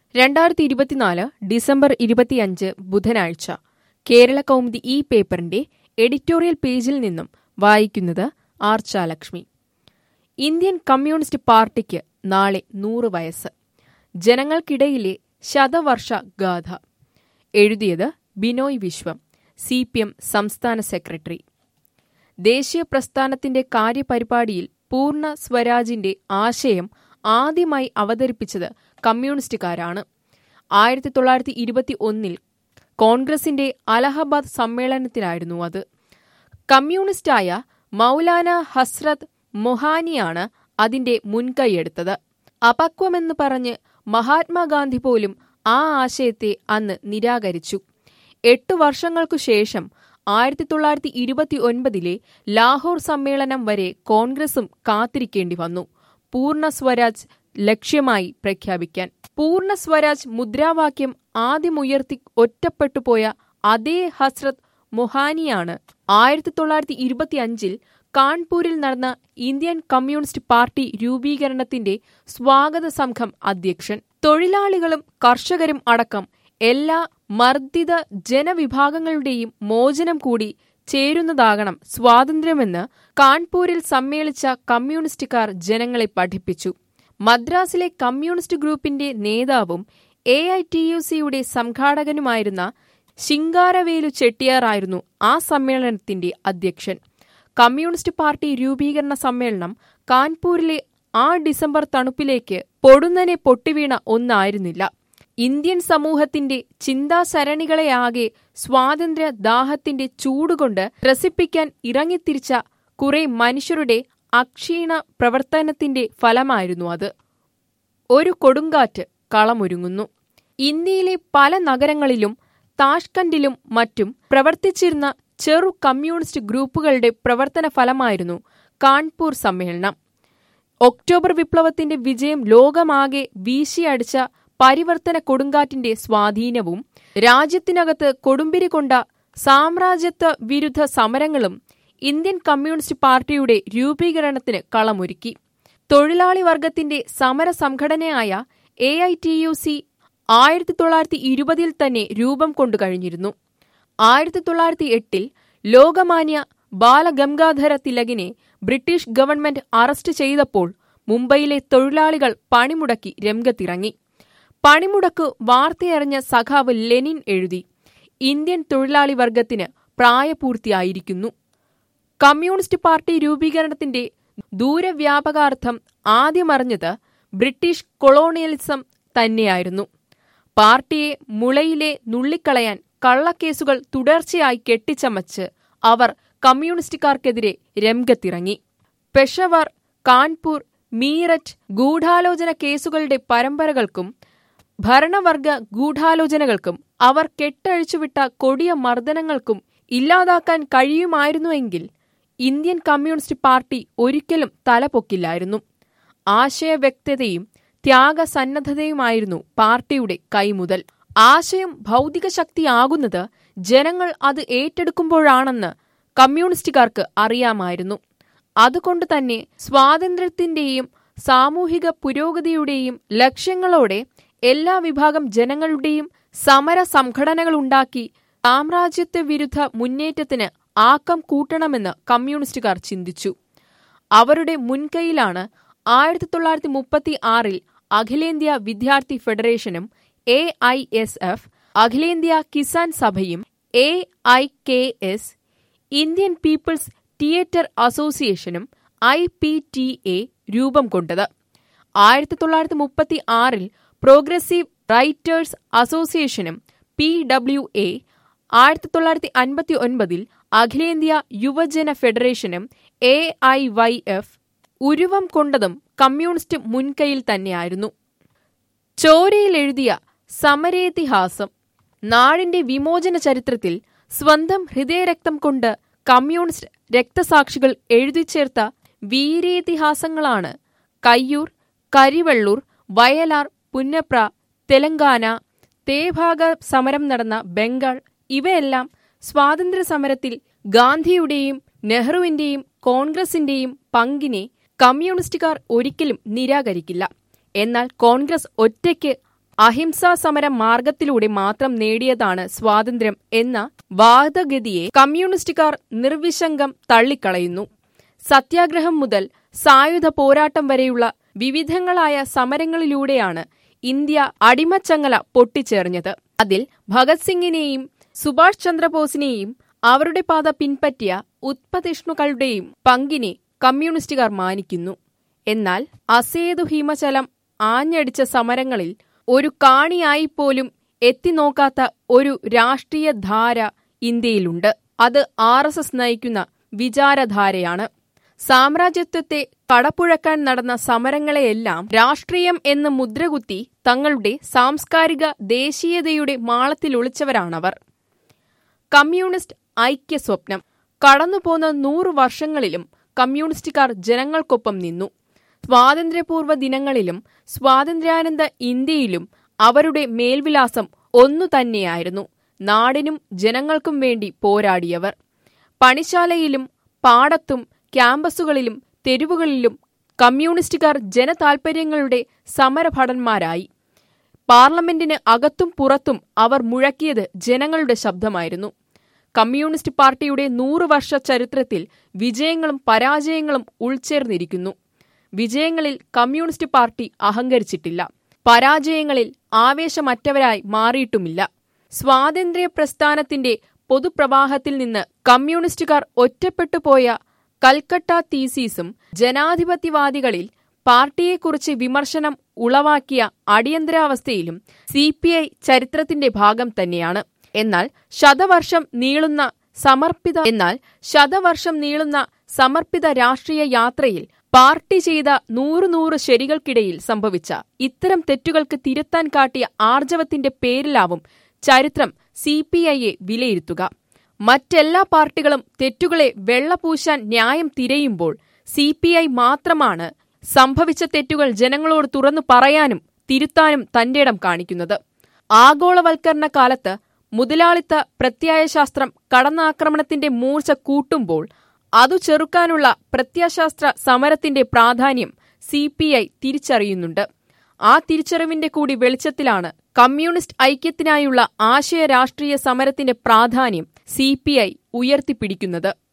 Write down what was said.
രണ്ടായിരത്തി ഇരുപത്തിനാല് ഡിസംബർ ഇരുപത്തിയഞ്ച് ബുധനാഴ്ച കേരള കൗമുദി ഈ പേപ്പറിന്റെ എഡിറ്റോറിയൽ പേജിൽ നിന്നും വായിക്കുന്നത് ആർച്ചാലക്ഷ്മി ഇന്ത്യൻ കമ്മ്യൂണിസ്റ്റ് പാർട്ടിക്ക് നാളെ നൂറ് വയസ്സ് ജനങ്ങൾക്കിടയിലെ ശതവർഷ ഗാഥ എഴുതിയത് Binoy Viswam C P M സംസ്ഥാന സെക്രട്ടറി ദേശീയ പ്രസ്ഥാനത്തിന്റെ കാര്യപരിപാടിയിൽ പൂർണ്ണ സ്വരാജിന്റെ ആശയം ആദ്യമായി അവതരിപ്പിച്ചത് കമ്മ്യൂണിസ്റ്റുകാരാണ് ആയിരത്തി തൊള്ളായിരത്തി ഇരുപത്തി ഒന്നിൽ കോൺഗ്രസിന്റെ അലഹബാദ് സമ്മേളനത്തിലായിരുന്നു അത് കമ്മ്യൂണിസ്റ്റായ മൗലാന ഹസ്രത് മൊഹാനിയാണ് അതിന്റെ മുൻകൈയെടുത്തത് അപക്വമെന്ന് പറഞ്ഞ് മഹാത്മാഗാന്ധി പോലും ആ ആശയത്തെ അന്ന് നിരാകരിച്ചു എട്ടു വർഷങ്ങൾക്കു ശേഷം ആയിരത്തി തൊള്ളായിരത്തി ഇരുപത്തി ഒൻപതിലെ ലാഹോർ സമ്മേളനം വരെ കോൺഗ്രസും കാത്തിരിക്കേണ്ടി വന്നു പൂർണ്ണ സ്വരാജ് ലക്ഷ്യമായി പ്രഖ്യാപിക്കാൻ പൂർണ്ണ സ്വരാജ് മുദ്രാവാക്യം ആദ്യമുയർത്തി ഒറ്റപ്പെട്ടുപോയ അതേ ഹസ്രത് മൊഹാനിയാണ് ആയിരത്തി തൊള്ളായിരത്തി ഇരുപത്തിയഞ്ചിൽ കാൺപൂരിൽ നടന്ന ഇന്ത്യൻ കമ്മ്യൂണിസ്റ്റ് പാർട്ടി രൂപീകരണത്തിന്റെ സ്വാഗത സംഘം അധ്യക്ഷൻ തൊഴിലാളികളും കർഷകരും അടക്കം എല്ലാ മർദ്ദിത ജനവിഭാഗങ്ങളുടെയും മോചനം കൂടി ചേരുന്നതാകണം സ്വാതന്ത്ര്യമെന്ന് കാൺപൂരിൽ സമ്മേളിച്ച കമ്മ്യൂണിസ്റ്റുകാർ ജനങ്ങളെ പഠിപ്പിച്ചു മദ്രാസിലെ കമ്മ്യൂണിസ്റ്റ് ഗ്രൂപ്പിന്റെ നേതാവും എ ഐ ടി യു സിയുടെ സംഘാടകനുമായിരുന്ന ശിങ്കാരവേലു ചെട്ടിയാറായിരുന്നു ആ സമ്മേളനത്തിന്റെ അധ്യക്ഷൻ കമ്മ്യൂണിസ്റ്റ് പാർട്ടി രൂപീകരണ സമ്മേളനം കാൺപൂരിലെ ആ ഡിസംബർ തണുപ്പിലേക്ക് പൊടുന്നനെ പൊട്ടിവീണ ഒന്നായിരുന്നില്ല ഇന്ത്യൻ സമൂഹത്തിന്റെ ചിന്താസരണികളെയാകെ സ്വാതന്ത്ര്യ ദാഹത്തിന്റെ ചൂടുകൊണ്ട് രസിപ്പിക്കാൻ ഇറങ്ങിത്തിരിച്ച കുറെ മനുഷ്യരുടെ അക്ഷീണ പ്രവർത്തനത്തിന്റെ ഫലമായിരുന്നു അത് ഒരു കൊടുങ്കാറ്റ് കളമൊരുങ്ങുന്നു ഇന്ത്യയിലെ പല നഗരങ്ങളിലും താഷ്കണ്ടിലും മറ്റും പ്രവർത്തിച്ചിരുന്ന ചെറു കമ്മ്യൂണിസ്റ്റ് ഗ്രൂപ്പുകളുടെ പ്രവർത്തന ഫലമായിരുന്നു കാൺപൂർ സമ്മേളനം ഒക്ടോബർ വിപ്ലവത്തിന്റെ വിജയം ലോകമാകെ വീശിയടിച്ച പരിവർത്തന കൊടുങ്കാറ്റിന്റെ സ്വാധീനവും രാജ്യത്തിനകത്ത് കൊടുമ്പിരി കൊണ്ട സാമ്രാജ്യത്വ വിരുദ്ധ സമരങ്ങളും ഇന്ത്യൻ കമ്മ്യൂണിസ്റ്റ് പാർട്ടിയുടെ രൂപീകരണത്തിന് കളമൊരുക്കി തൊഴിലാളി വർഗത്തിന്റെ സമര സംഘടനയായ A I T U C ആയിരത്തി തൊള്ളായിരത്തി ഇരുപതിൽ തന്നെ രൂപം കൊണ്ടു കഴിഞ്ഞിരുന്നു ആയിരത്തി തൊള്ളായിരത്തി എട്ടിൽ ലോകമാന്യ ബാലഗംഗാധര തിലകിനെ ബ്രിട്ടീഷ് ഗവൺമെന്റ് അറസ്റ്റ് ചെയ്തപ്പോൾ മുംബൈയിലെ തൊഴിലാളികൾ പണിമുടക്കി രംഗത്തിറങ്ങി പണിമുടക്ക് വാർത്തയറിഞ്ഞ സഖാവ് ലെനിൻ എഴുതി ഇന്ത്യൻ തൊഴിലാളി വർഗത്തിന് പ്രായപൂർത്തിയായിരിക്കുന്നു കമ്മ്യൂണിസ്റ്റ് പാർട്ടി രൂപീകരണത്തിന്റെ ദൂരവ്യാപകാർത്ഥം ആദ്യമറിഞ്ഞത് ബ്രിട്ടീഷ് കൊളോണിയലിസം തന്നെയായിരുന്നു പാർട്ടിയെ മുളയിലെ നുള്ളിക്കളയാൻ കള്ളക്കേസുകൾ തുടർച്ചയായി കെട്ടിച്ചമച്ച് അവർ കമ്മ്യൂണിസ്റ്റുകാർക്കെതിരെ രംഗത്തിറങ്ങി പെഷവർ കാൺപൂർ മീററ്റ് ഗൂഢാലോചന കേസുകളുടെ പരമ്പരകൾക്കും ഭരണവർഗ ഗൂഢാലോചനകൾക്കും അവർ കെട്ടഴിച്ചുവിട്ട കൊടിയ മർദ്ദനങ്ങൾക്കും ഇല്ലാതാക്കാൻ കഴിയുമായിരുന്നുവെങ്കിൽ ഇന്ത്യൻ കമ്മ്യൂണിസ്റ്റ് പാർട്ടി ഒരിക്കലും തലപൊക്കില്ലായിരുന്നു ആശയവ്യക്തതയും ത്യാഗസന്നദ്ധതയുമായിരുന്നു പാർട്ടിയുടെ കൈമുതൽ ആശയം ഭൗതിക ശക്തിയാകുന്നത് ജനങ്ങൾ അത് ഏറ്റെടുക്കുമ്പോഴാണെന്ന് കമ്മ്യൂണിസ്റ്റുകാർക്ക് അറിയാമായിരുന്നു അതുകൊണ്ട് തന്നെ സ്വാതന്ത്ര്യത്തിന്റെയും സാമൂഹിക പുരോഗതിയുടെയും ലക്ഷ്യങ്ങളോടെ എല്ലാ വിഭാഗം ജനങ്ങളുടെയും സമര സംഘടനകളുണ്ടാക്കി സാമ്രാജ്യത്വ വിരുദ്ധ മുന്നേറ്റത്തിന് ആക്കം കൂട്ടണമെന്ന് കമ്മ്യൂണിസ്റ്റുകാർ ചിന്തിച്ചു അവരുടെ മുൻകൈയിലാണ് ആയിരത്തി തൊള്ളായിരത്തി മുപ്പത്തി ആറിൽ അഖിലേന്ത്യാ വിദ്യാർത്ഥി ഫെഡറേഷനും എ ഐ എസ് എഫ് അഖിലേന്ത്യാ കിസാൻ സഭയും A I K S Indian people's theatre അസോസിയേഷനും ഐ പി ടി എ രൂപം കൊണ്ടത് ആയിരത്തി തൊള്ളായിരത്തി മുപ്പത്തി ആറിൽ പ്രോഗ്രസീവ് റൈറ്റേഴ്സ് അസോസിയേഷനും പി ഡബ്ല്യു എ ആയിരത്തി തൊള്ളായിരത്തി അൻപത്തി ഒൻപതിൽ അഖിലേന്ത്യാ യുവജന ഫെഡറേഷനും എ ഐ വൈ എഫ് ഉരുവം കൊണ്ടതും കമ്മ്യൂണിസ്റ്റ് മുൻകൈയിൽ തന്നെയായിരുന്നു ചോരയിൽ എഴുതിയ സമരേതിഹാസം നാടിന്റെ വിമോചന ചരിത്രത്തിൽ സ്വന്തം ഹൃദയരക്തം കൊണ്ട് കമ്മ്യൂണിസ്റ്റ് രക്തസാക്ഷികൾ എഴുതിച്ചേർത്ത വീരേതിഹാസങ്ങളാണ് കയ്യൂർ കരിവള്ളൂർ വയലാർ പുന്നപ്ര തെലങ്കാന തേഭാഗ സമരം നടന്ന ബംഗാൾ ഇവയെല്ലാം സ്വാതന്ത്ര്യ സമരത്തിൽ ഗാന്ധിയുടെയും നെഹ്റുവിന്റെയും കോൺഗ്രസിന്റെയും പങ്കിനെ കമ്മ്യൂണിസ്റ്റുകാർ ഒരിക്കലും നിരാകരിക്കില്ല എന്നാൽ കോൺഗ്രസ് ഒറ്റയ്ക്ക് അഹിംസാ സമര മാർഗത്തിലൂടെ മാത്രം നേടിയതാണ് സ്വാതന്ത്ര്യം എന്ന വാദഗതിയെ കമ്മ്യൂണിസ്റ്റുകാർ നിർവിശങ്കം തള്ളിക്കളയുന്നു സത്യാഗ്രഹം മുതൽ സായുധ പോരാട്ടം വരെയുള്ള വിവിധങ്ങളായ സമരങ്ങളിലൂടെയാണ് ഇന്ത്യ അടിമച്ചങ്ങല പൊട്ടിച്ചെറിഞ്ഞത് അതിൽ ഭഗത് സിംഗിനെയും സുഭാഷ് ചന്ദ്രബോസിനെയും അവരുടെ പാത പിൻപറ്റിയ ഉത്പതിഷ്ണുക്കളുടെയും പങ്കിനെ കമ്മ്യൂണിസ്റ്റുകാർ മാനിക്കുന്നു എന്നാൽ അസേതു ഹിമചലം ആഞ്ഞടിച്ച സമരങ്ങളിൽ ഒരു കാണിയായിപ്പോലും എത്തിനോക്കാത്ത ഒരു രാഷ്ട്രീയ ധാര ഇന്ത്യയിലുണ്ട് അത് ആർ എസ് എസ് നയിക്കുന്ന വിചാരധാരയാണ് സാമ്രാജ്യത്വത്തെ കടപ്പുഴക്കാൻ നടന്ന സമരങ്ങളെയെല്ലാം രാഷ്ട്രീയം എന്ന് മുദ്രകുത്തി തങ്ങളുടെ സാംസ്കാരിക ദേശീയതയുടെ മാളത്തിലൊളിച്ചവരാണവർ കമ്മ്യൂണിസ്റ്റ് ഐക്യ സ്വപ്നം കടന്നുപോന്ന നൂറു വർഷങ്ങളിലും കമ്മ്യൂണിസ്റ്റുകാർ ജനങ്ങൾക്കൊപ്പം നിന്നു സ്വാതന്ത്ര്യപൂർവ്വ ദിനങ്ങളിലും സ്വാതന്ത്ര്യാനന്ത ഇന്ത്യയിലും അവരുടെ മേൽവിലാസം ഒന്നു തന്നെയായിരുന്നു നാടിനും ജനങ്ങൾക്കും വേണ്ടി പോരാടിയവർ പണിശാലയിലും പാടത്തും ക്യാമ്പസുകളിലും തെരുവുകളിലും കമ്മ്യൂണിസ്റ്റുകാർ ജനതാൽപര്യങ്ങളുടെ സമരഭടന്മാരായി പാർലമെന്റിന് അകത്തും പുറത്തും അവർ മുഴക്കിയത് ജനങ്ങളുടെ ശബ്ദമായിരുന്നു കമ്മ്യൂണിസ്റ്റ് പാർട്ടിയുടെ നൂറു വർഷ ചരിത്രത്തിൽ വിജയങ്ങളും പരാജയങ്ങളും ഉൾച്ചേർന്നിരിക്കുന്നു വിജയങ്ങളിൽ കമ്മ്യൂണിസ്റ്റ് പാർട്ടി അഹങ്കരിച്ചിട്ടില്ല പരാജയങ്ങളിൽ ആവേശമറ്റവരായി മാറിയിട്ടുമില്ല സ്വാതന്ത്ര്യ പ്രസ്ഥാനത്തിന്റെ പൊതുപ്രവാഹത്തിൽ നിന്ന് കമ്മ്യൂണിസ്റ്റുകാർ ഒറ്റപ്പെട്ടുപോയ കൽക്കട്ട തീസീസും ജനാധിപത്യവാദികളിൽ പാർട്ടിയെക്കുറിച്ച് വിമർശനം ഉളവാക്കിയ അടിയന്തരാവസ്ഥയിലും സി പി ഐ ചരിത്രത്തിന്റെ ഭാഗം തന്നെയാണ് എന്നാൽ ശതവർഷം നീളുന്ന സമർപ്പിത എന്നാൽ ശതവർഷം നീളുന്ന സമർപ്പിത രാഷ്ട്രീയ യാത്രയിൽ പാർട്ടി ചെയ്ത നൂറു നൂറ് ശരികൾക്കിടയിൽ സംഭവിച്ച ഇത്തരം തെറ്റുകൾക്ക് തിരുത്താൻ കാട്ടിയ ആർജവത്തിന്റെ പേരിലാവും ചരിത്രം സി പി ഐയെ വിലയിരുത്തുക മറ്റെല്ലാ പാർട്ടികളും തെറ്റുകളെ വെള്ളപൂശാൻ ന്യായം തിരയുമ്പോൾ സി പി ഐ മാത്രമാണ് സംഭവിച്ച തെറ്റുകൾ ജനങ്ങളോട് തുറന്നു പറയാനും തിരുത്താനും തന്റേടം കാണിക്കുന്നത് ആഗോളവൽക്കരണ കാലത്ത് മുതലാളിത്ത പ്രത്യയശാസ്ത്രം കടന്നാക്രമണത്തിന്റെ മൂർച്ച കൂട്ടുമ്പോൾ അതു ചെറുക്കാനുള്ള പ്രത്യയശാസ്ത്ര സമരത്തിന്റെ പ്രാധാന്യം സി പി ഐ തിരിച്ചറിയുന്നുണ്ട് ആ തിരിച്ചറിവിന്റെ കൂടി വെളിച്ചത്തിലാണ് കമ്മ്യൂണിസ്റ്റ് ഐക്യത്തിനായുള്ള ആശയ രാഷ്ട്രീയ സമരത്തിന്റെ പ്രാധാന്യം സി പി ഐ ഉയർത്തിപ്പിടിക്കുന്നത്